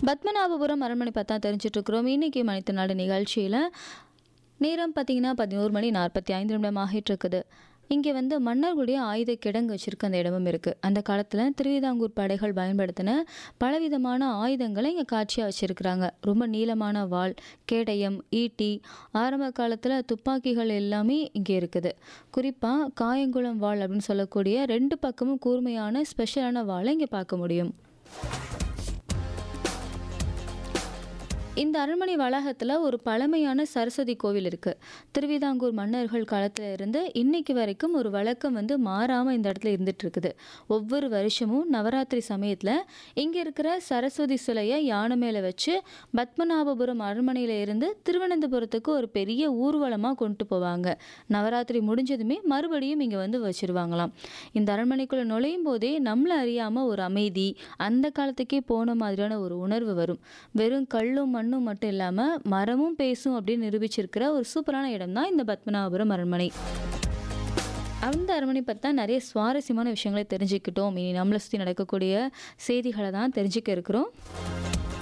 பத்மநாபபுரம் அரண்மனை பார்த்தா தெரிஞ்சுட்டு இருக்கிறோம் இன்னைக்கு மனித நாடு நிகழ்ச்சியில் நேரம் பார்த்தீங்கன்னா பதினோரு மணி நாற்பத்தி ஐந்து நிமிடம் ஆகிட்டு இருக்குது இங்கே வந்து மன்னர்களுடைய ஆயுத கிடங்கு வச்சிருக்க அந்த இடமும் இருக்குது அந்த காலத்தில் திருவிதாங்கூர் படைகள் பயன்படுத்தின பலவிதமான ஆயுதங்களை இங்கே காட்சியாக வச்சுருக்கிறாங்க ரொம்ப நீளமான வாள் கேடயம் ஈட்டி ஆரம்ப காலத்தில் துப்பாக்கிகள் எல்லாமே இங்கே இருக்குது குறிப்பாக காயங்குளம் வாள் அப்படின்னு சொல்லக்கூடிய ரெண்டு பக்கமும் கூர்மையான ஸ்பெஷலான வாளை இங்கே பார்க்க முடியும் இந்த அரண்மனை வளாகத்தில் ஒரு பழமையான சரஸ்வதி கோவில் இருக்குது திருவிதாங்கூர் மன்னர்கள் காலத்தில் இருந்து இன்னைக்கு வரைக்கும் ஒரு வழக்கம் வந்து மாறாமல் இந்த இடத்துல இருந்துட்டு இருக்குது ஒவ்வொரு வருஷமும் நவராத்திரி சமயத்தில் இங்கே இருக்கிற சரஸ்வதி சிலையை யானை மேலே வச்சு பத்மநாபபுரம் அரண்மனையில் இருந்து திருவனந்தபுரத்துக்கு ஒரு பெரிய ஊர்வலமாக கொண்டு போவாங்க நவராத்திரி முடிஞ்சதுமே மறுபடியும் இங்கே வந்து வச்சிருவாங்களாம் இந்த அரண்மனைக்குள்ளே நுழையும் போதே நம்மளை அறியாமல் ஒரு அமைதி அந்த காலத்துக்கே போன மாதிரியான ஒரு உணர்வு வரும் வெறும் கல்லும் மண்ணும் மட்டும் இல்லாமல் மரமும் பேசும் அப்படின்னு நிரூபிச்சிருக்கிற ஒரு சூப்பரான இடம் தான் இந்த பத்மநாபபுரம் அரண்மனை அந்த அரண்மனை பற்றி தான் நிறைய சுவாரஸ்யமான விஷயங்களை தெரிஞ்சுக்கிட்டோம் இனி நம்மளை சுற்றி நடக்கக்கூடிய செய்திகளை தான் தெரிஞ்சுக்க இருக்கிறோம்